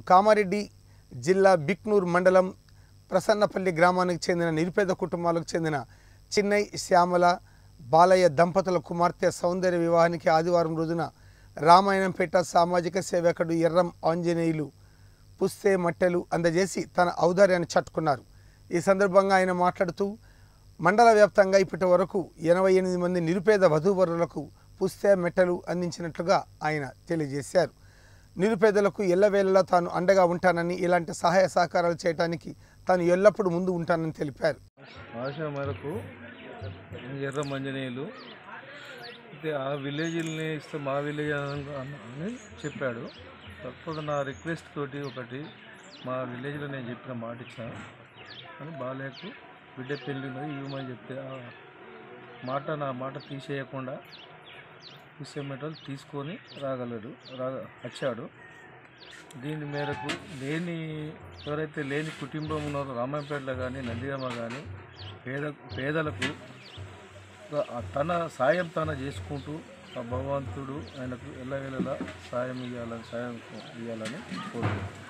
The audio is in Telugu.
కామారెడ్డి జిల్లా బిక్నూర్ మండలం ప్రసన్నపల్లి గ్రామానికి చెందిన నిరుపేద కుటుంబాలకు చెందిన చిన్నై శ్యామల బాలయ్య దంపతుల కుమార్తె సౌందర్య వివాహానికి ఆదివారం రోజున రామాయణంపేట సామాజిక సేవకుడు ఎర్రం ఆంజనేయులు పుస్తే మట్టెలు అందజేసి తన ఔదార్యాన్ని చట్టుకున్నారు ఈ సందర్భంగా ఆయన మాట్లాడుతూ మండల వ్యాప్తంగా ఇప్పటి వరకు ఎనభై ఎనిమిది మంది నిరుపేద వధూవరులకు పుస్తే మెట్టలు అందించినట్లుగా ఆయన తెలియజేశారు నిరుపేదలకు ఎల్లవేళలా తాను అండగా ఉంటానని ఇలాంటి సహాయ సహకారాలు చేయడానికి తాను ఎల్లప్పుడూ ముందు ఉంటానని తెలిపారు ఆశ మేరకు ఎర్ర మంజనీయులు అయితే ఆ విలేజ్ని ఇస్తే మా విలేజ్ అని అని చెప్పాడు తప్పకుండా నా రిక్వెస్ట్ తోటి ఒకటి మా విలేజ్లో నేను చెప్పిన మాట ఇచ్చాను అని బాలయ్యకు బిడ్డ పెళ్ళి ఉన్నది ఇవ్వమని చెప్తే ఆ మాట నా మాట తీసేయకుండా తీసే మెటల్ తీసుకొని రాగలడు రా వచ్చాడు దీని మేరకు లేని ఎవరైతే లేని కుటుంబం ఉన్నారో రామాయపేటలో కానీ నందిగామ కానీ పేద పేదలకు ఆ తన సాయం తన చేసుకుంటూ ఆ భగవంతుడు ఆయనకు ఎల్లవేళలా సాయం ఇవ్వాలని సాయం ఇవ్వాలని కోరుకుంటున్నాను